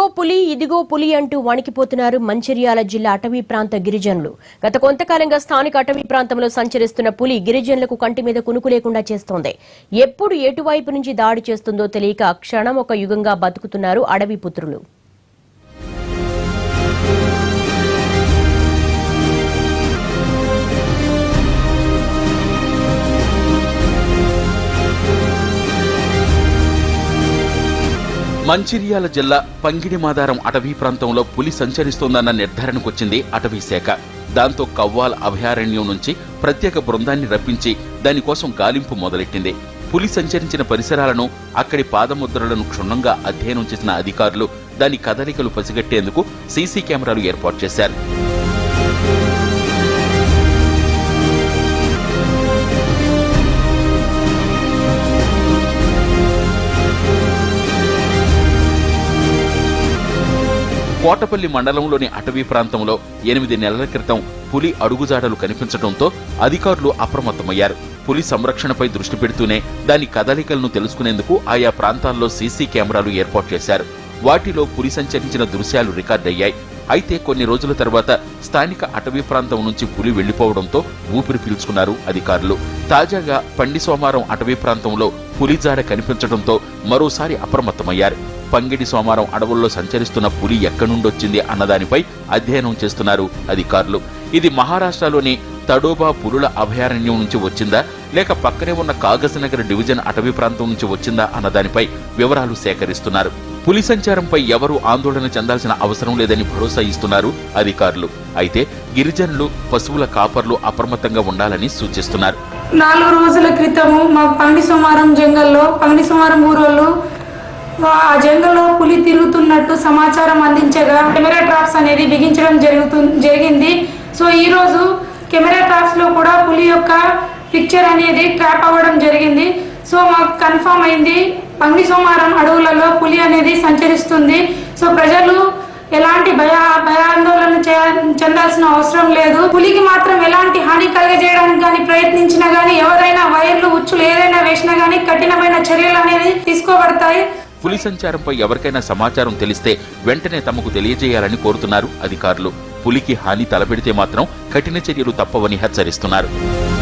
అదిగో పులి ఇదిగో పులి అంటూ వణికిపోతున్నారు మంచిర్యాల జిల్లా అటవీ ప్రాంత గిరిజనులు గత కొంతకాలంగా స్థానిక అటవీ ప్రాంతంలో సంచరిస్తున్న పులి గిరిజనులకు కంటి మీద కునుకు లేకుండా చేస్తోంది ఎప్పుడు ఎటువైపు నుంచి దాడి చేస్తుందో తెలియక క్షణం ఒక యుగంగా బతుకుతున్నారు అడవి పుత్రులు మంచిర్యాల జిల్లా పంగిడిమాదారం అటవీ ప్రాంతంలో పులి సంచరిస్తోందన్న నిర్ధారణకొచ్చింది అటవీ శాఖ దాంతో కవ్వాల్ అభయారణ్యం నుంచి ప్రత్యేక బృందాన్ని రప్పించి దానికోసం గాలింపు మొదలెట్టింది పులి సంచరించిన పరిసరాలను అక్కడి పాదముద్రలను క్షుణ్ణంగా అధ్యయనం చేసిన అధికారులు దాని కదలికలు పసిగట్టేందుకు సీసీ కెమెరాలు ఏర్పాటు చేశారు కోటపల్లి మండలంలోని అటవీ ప్రాంతంలో ఎనిమిది నెలల క్రితం పులి అడుగుజాడలు కనిపించడంతో అధికారులు అప్రమత్తమయ్యారు పులి సంరక్షణపై దృష్టి పెడుతూనే దాని కదలికలను తెలుసుకునేందుకు ఆయా ప్రాంతాల్లో సీసీ కెమెరాలు ఏర్పాటు చేశారు వాటిలో పులి సంచరించిన దృశ్యాలు రికార్డయ్యాయి అయితే కొన్ని రోజుల తర్వాత స్థానిక అటవీ ప్రాంతం నుంచి పులి వెళ్లిపోవడంతో ఊపిరి పీల్చుకున్నారు అధికారులు తాజాగా పండి సోమారం అటవీ ప్రాంతంలో పులి జాడ కనిపించడంతో మరోసారి అప్రమత్తమయ్యారు పంగిడి సోమారం అడవుల్లో సంచరిస్తున్న పులి ఎక్కడి నుండొచ్చింది అన్నదానిపై అధ్యయనం చేస్తున్నారు అధికారులు ఇది మహారాష్ట్రలోని తడోబా పులుల అభయారణ్యం నుంచి వచ్చిందా లేక పక్కనే ఉన్న కాగజనగర్ డివిజన్ అటవీ ప్రాంతం నుంచి వచ్చిందా అన్నదానిపై వివరాలు సేకరిస్తున్నారు పులి సంచారంపై ఎవరూ ఆందోళన చెందాల్సిన అవసరం లేదని భరోసా ఇస్తున్నారు అధికారులు అయితే గిరిజనులు పశువుల కాపర్లు అప్రమత్తంగా ఉండాలని సూచిస్తున్నారు నాలుగు రోజుల క్రితము మా పండి సుమారం జంగల్లో పండి సుమారం ఊరోళ్ళు ఆ జంగల్లో పులి తిరుగుతున్నట్టు సమాచారం అందించగా కెమెరా ట్రాప్స్ అనేది బిగించడం జరుగుతు జరిగింది సో ఈ రోజు కెమెరా ట్రాప్స్ లో కూడా పులి యొక్క పిక్చర్ అనేది ట్రాప్ అవ్వడం జరిగింది సో మాకు కన్ఫర్మ్ అయింది పంగి సోమారం అడవులలో పులి అనేది సంచరిస్తుంది సో ప్రజలు ఎలాంటి భయ భయాందోళన చేయ- చెందాల్సిన అవసరం లేదు పులికి మాత్రం ఎలాంటి హాని కలగజేయడానికి కానీ ప్రయత్నించినా గానీ ఎవరైనా వైర్లు ఉచ్చులు ఏదైనా వేసినా గానీ కఠినమైన చర్యలు అనేది తీసుకోబడతాయి పులి సంచారంపై ఎవరికైనా సమాచారం తెలిస్తే వెంటనే తమకు తెలియజేయాలని కోరుతున్నారు అధికారులు పులికి హాని తలపెడితే మాత్రం కఠిన చర్యలు తప్పవని హెచ్చరిస్తున్నారు